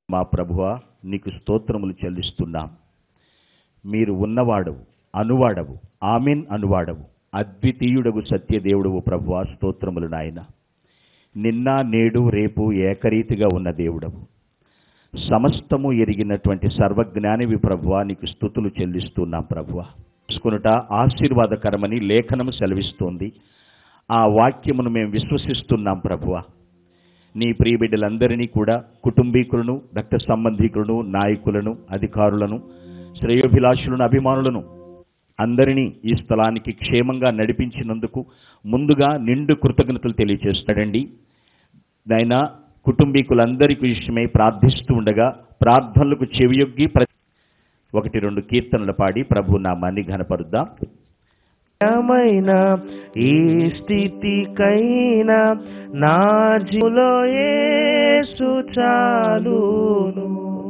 మా ప్రభువా నీకు స్తోత్రములు చెల్లిస్తున్నాం మీరు ఉన్నవాడవు అనువాడవు ఆమెన్ అనువాడవు అద్వితీయుడగు సత్యదేవుడవు ప్రభువా స్తోత్రములు నాయన నిన్న నేడు రేపు ఏకరీతిగా ఉన్న దేవుడవు సమస్తము ఎరిగినటువంటి సర్వజ్ఞానివి ప్రభువా నీకు స్థుతులు చెల్లిస్తున్నాం ప్రభువా చూసుకునుట ఆశీర్వాదకరమని లేఖనం సెలవిస్తోంది ఆ వాక్యమును మేము విశ్వసిస్తున్నాం ప్రభువా నీ ప్రియ బిడ్డలందరినీ కూడా కుటుంబీకులను రక్త సంబంధికులను నాయకులను అధికారులను శ్రేయోభిలాషులను అభిమానులను అందరినీ ఈ స్థలానికి క్షేమంగా నడిపించినందుకు ముందుగా నిండు కృతజ్ఞతలు తెలియజేస్తున్నాడండి నాయన కుటుంబీకులందరి విషయమై ప్రార్థిస్తూ ఉండగా ప్రార్థనలకు చెవియొగ్గి ప్ర ఒకటి రెండు కీర్తనలు పాడి ప్రభు నామాన్ని ఘనపరుద్దాం మైన ఈ స్థితికైనా నా జీవులో యేసు చాలును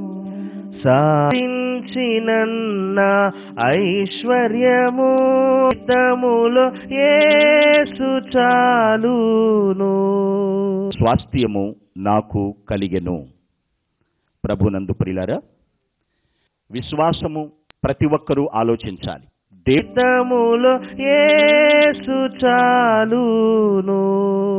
సాధించినన్న ఐశ్వర్యము తములో యేసు చాలును స్వాస్థ్యము నాకు కలిగెను ప్రభునందు ప్రిలారా విశ్వాసము ప్రతి ఒక్కరూ ఆలోచించాలి దే తములో యేసు చాలును